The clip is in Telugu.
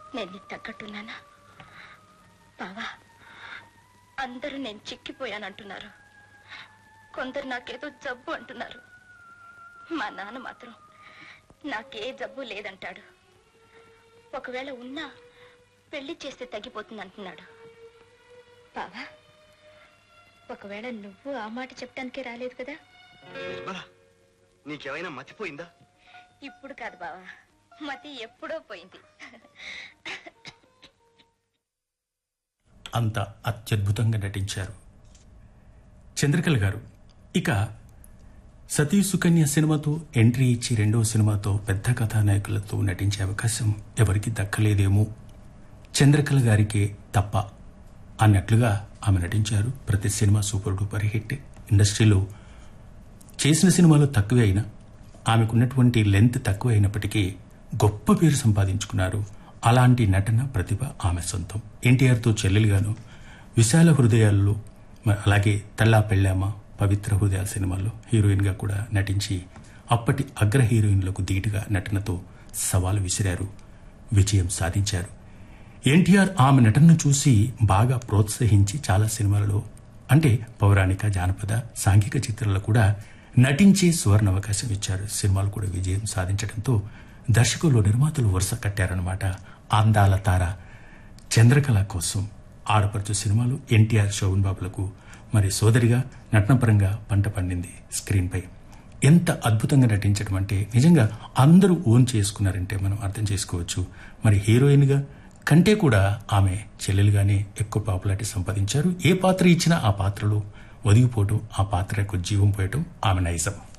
నేను నీకు తగ్గట్టున్నానా బావా అందరూ నేను చిక్కిపోయానంటున్నారు కొందరు నాకేదో జబ్బు అంటున్నారు మా నాన్న మాత్రం నాకే జబ్బు లేదంటాడు ఒకవేళ ఉన్నా పెళ్లి చేస్తే తగ్గిపోతుంది అంటున్నాడు బావా ఒకవేళ నువ్వు ఆ మాట చెప్పడానికే రాలేదు కదా నిర్మల నీకేమైనా మతిపోయిందా ఇప్పుడు కాదు బావా మతి ఎప్పుడో పోయింది అంత అత్యద్భుతంగా నటించారు చంద్రకళ గారు ఇక సతీ సుకన్య సినిమాతో ఎంట్రీ ఇచ్చి రెండవ సినిమాతో పెద్ద కథానాయకులతో నటించే అవకాశం ఎవరికి దక్కలేదేమో చంద్రకళ గారికే తప్ప అన్నట్లుగా ఆమె నటించారు ప్రతి సినిమా సూపర్ డూపర్ హిట్ ఇండస్ట్రీలో చేసిన సినిమాలు తక్కువే అయినా ఆమెకున్నటువంటి లెంత్ తక్కువ అయినప్పటికీ గొప్ప పేరు సంపాదించుకున్నారు అలాంటి నటన ప్రతిభ ఆమె సొంతం ఎన్టీఆర్తో చెల్లెలుగాను విశాల హృదయాల్లో మ- అలాగే తల్లా పెళ్ళామ పవిత్ర హృదయాల సినిమాల్లో హీరోయిన్గా కూడా నటించి అప్పటి అగ్ర హీరోయిన్లకు ధీటుగా నటనతో సవాలు విసిరారు విజయం సాధించారు ఎన్టీఆర్ ఆమె నటనను చూసి బాగా ప్రోత్సహించి చాలా సినిమాలలో అంటే పౌరాణిక జానపద సాంఘిక చిత్రాల్లో కూడా నటించే సువర్ణ అవకాశం ఇచ్చారు సినిమాలు కూడా విజయం సాధించడంతో దర్శకులు నిర్మాతలు వరుస కట్టారన్నమాట అందాల తార చంద్రకళ కోసం ఆడపడుచు సినిమాలు ఎన్టీఆర్ శోభన్ బాబులకు మరి సోదరిగా నటనపరంగా పంట పండింది స్క్రీన్పై ఎంత అద్భుతంగా నటించడం అంటే నిజంగా అందరూ ఓన్ చేసుకున్నారంటే మనం అర్థం చేసుకోవచ్చు మరి హీరోయిన్గా కంటే కూడా ఆమె చెల్లెలుగానే ఎక్కువ పాపులారిటీ సంపాదించారు ఏ పాత్ర ఇచ్చినా ఆ పాత్రలో ఒదిగిపోవటం ఆ పాత్రకు జీవం పోయటం ఆమె నైజం